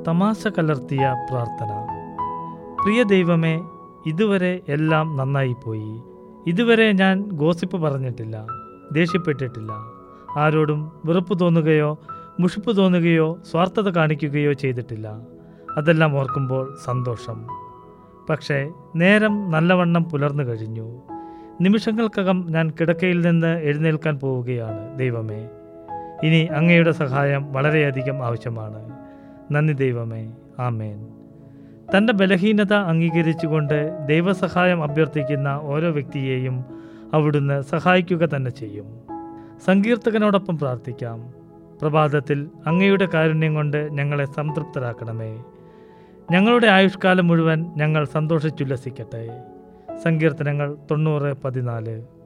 തമാശ കലർത്തിയ പ്രാർത്ഥന പ്രിയ ദൈവമേ ഇതുവരെ എല്ലാം നന്നായിപ്പോയി ഇതുവരെ ഞാൻ ഗോസിപ്പ് പറഞ്ഞിട്ടില്ല ദേഷ്യപ്പെട്ടിട്ടില്ല ആരോടും വെറുപ്പ് തോന്നുകയോ മുഷിപ്പ് തോന്നുകയോ സ്വാർത്ഥത കാണിക്കുകയോ ചെയ്തിട്ടില്ല അതെല്ലാം ഓർക്കുമ്പോൾ സന്തോഷം പക്ഷേ നേരം നല്ലവണ്ണം പുലർന്നു കഴിഞ്ഞു നിമിഷങ്ങൾക്കകം ഞാൻ കിടക്കയിൽ നിന്ന് എഴുന്നേൽക്കാൻ പോവുകയാണ് ദൈവമേ ഇനി അങ്ങയുടെ സഹായം വളരെയധികം ആവശ്യമാണ് നന്ദി ദൈവമേ ആമേൻ തൻ്റെ ബലഹീനത അംഗീകരിച്ചുകൊണ്ട് ദൈവസഹായം അഭ്യർത്ഥിക്കുന്ന ഓരോ വ്യക്തിയെയും അവിടുന്ന് സഹായിക്കുക തന്നെ ചെയ്യും സങ്കീർത്തകനോടൊപ്പം പ്രാർത്ഥിക്കാം പ്രഭാതത്തിൽ അങ്ങയുടെ കാരുണ്യം കൊണ്ട് ഞങ്ങളെ സംതൃപ്തരാക്കണമേ ഞങ്ങളുടെ ആയുഷ്കാലം മുഴുവൻ ഞങ്ങൾ സന്തോഷിച്ചുല്ലസിക്കട്ടെ സങ്കീർത്തനങ്ങൾ തൊണ്ണൂറ് പതിനാല്